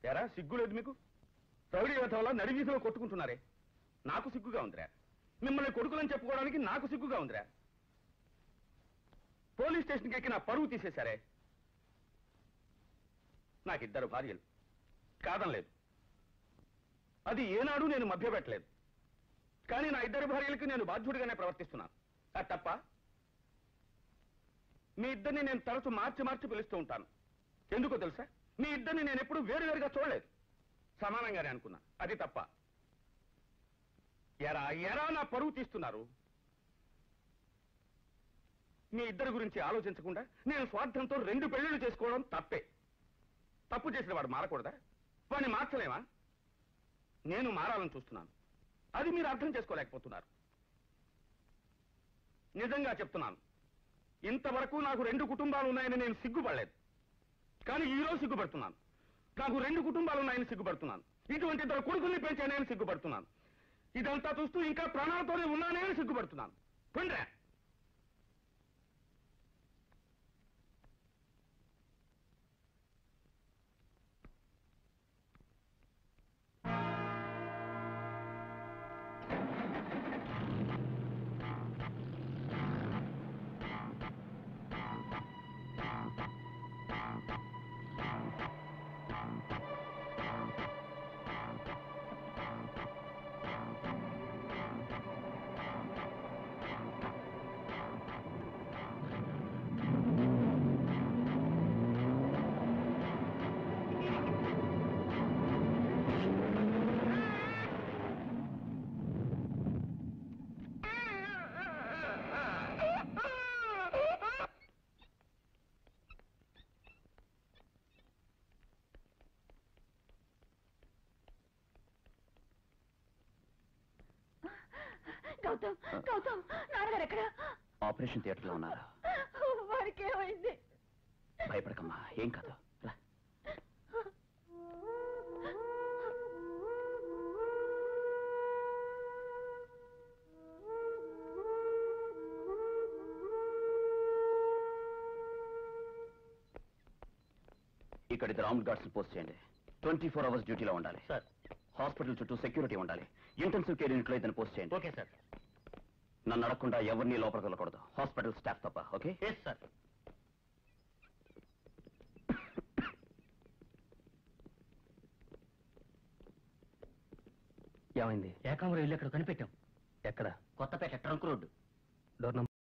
ఎరా సిగ్గు లేదు మీకు రౌడీ వల్ల నడివీధిలో కొట్టుకుంటున్నారే నాకు సిగ్గుగా ఉందిరా మిమ్మల్ని కొడుకులని చెప్పుకోవడానికి నాకు సిగ్గుగా ఉందిరా పోలీస్ స్టేషన్కి ఎక్కి నా పరువు తీసేశారే నాకిద్దరు భార్యలు కాదనలేదు అది ఏనాడు నేను మభ్యపెట్టలేదు కానీ నా ఇద్దరు భార్యలకి నేను బాధ్యుడిగానే ప్రవర్తిస్తున్నాను అది తప్ప మీ ఇద్దరిని నేను తరచు మార్చి మార్చి పిలుస్తూ ఉంటాను ఎందుకో తెలుసా మీ ఇద్దరిని నేను ఎప్పుడు వేరువేరుగా చూడలేదు సమానంగానే అనుకున్నా అది తప్ప ఎరా ఎరా నా పరువు తీస్తున్నారు మీ ఇద్దరి గురించి ఆలోచించకుండా నేను స్వార్థంతో రెండు పెళ్లిళ్ళు చేసుకోవడం తప్పే తప్పు చేసిన వాడు మారకూడదా వాడిని మార్చలేమా నేను మారాలని చూస్తున్నాను అది మీరు అర్థం చేసుకోలేకపోతున్నారు నిజంగా చెప్తున్నాను ఇంతవరకు నాకు రెండు కుటుంబాలు ఉన్నాయని నేను సిగ్గుపడలేదు కానీ ఈ రోజు సిగ్గుపడుతున్నాను నాకు రెండు కుటుంబాలు ఉన్నాయని సిగ్గుపడుతున్నాను ఇటువంటి ఇద్దరు కొడుకుల్ని పెంచానని సిగ్గుపడుతున్నాను ఇదంతా చూస్తూ ఇంకా ప్రాణాలతోనే ఉన్నానే అని సిగ్గుపడుతున్నాను పండ్రా గౌతమ్ గౌతమ్ నాన్నగారు ఎక్కడ ఆపరేషన్ థియేటర్లో ఉన్నారా వారికి ఏమైంది భయపడకమ్మా ఏం కాదు రా. ఇక్కడ ఇద్దరు ఆర్మ్డ్ గార్డ్స్ పోస్ట్ చేయండి ట్వంటీ ఫోర్ అవర్స్ డ్యూటీలో ఉండాలి సార్ హాస్పిటల్ చుట్టూ సెక్యూరిటీ ఉండాలి ఇంటెన్సివ్ కేర్ యూనిట్లో ఇద్దరు పోస్ట్ చేయండి ఓకే సార్ నన్ను అడగకుండా ఎవరిని లోపలికి వెళ్ళకూడదు హాస్పిటల్ స్టాఫ్ తప్ప ఓకే ఎస్ సార్ ఏమైంది ఏకాంబరం ఇల్లు ఎక్కడ కనిపెట్టాం ఎక్కడ కొత్తపేట ట్రంక్ రోడ్డు డోర్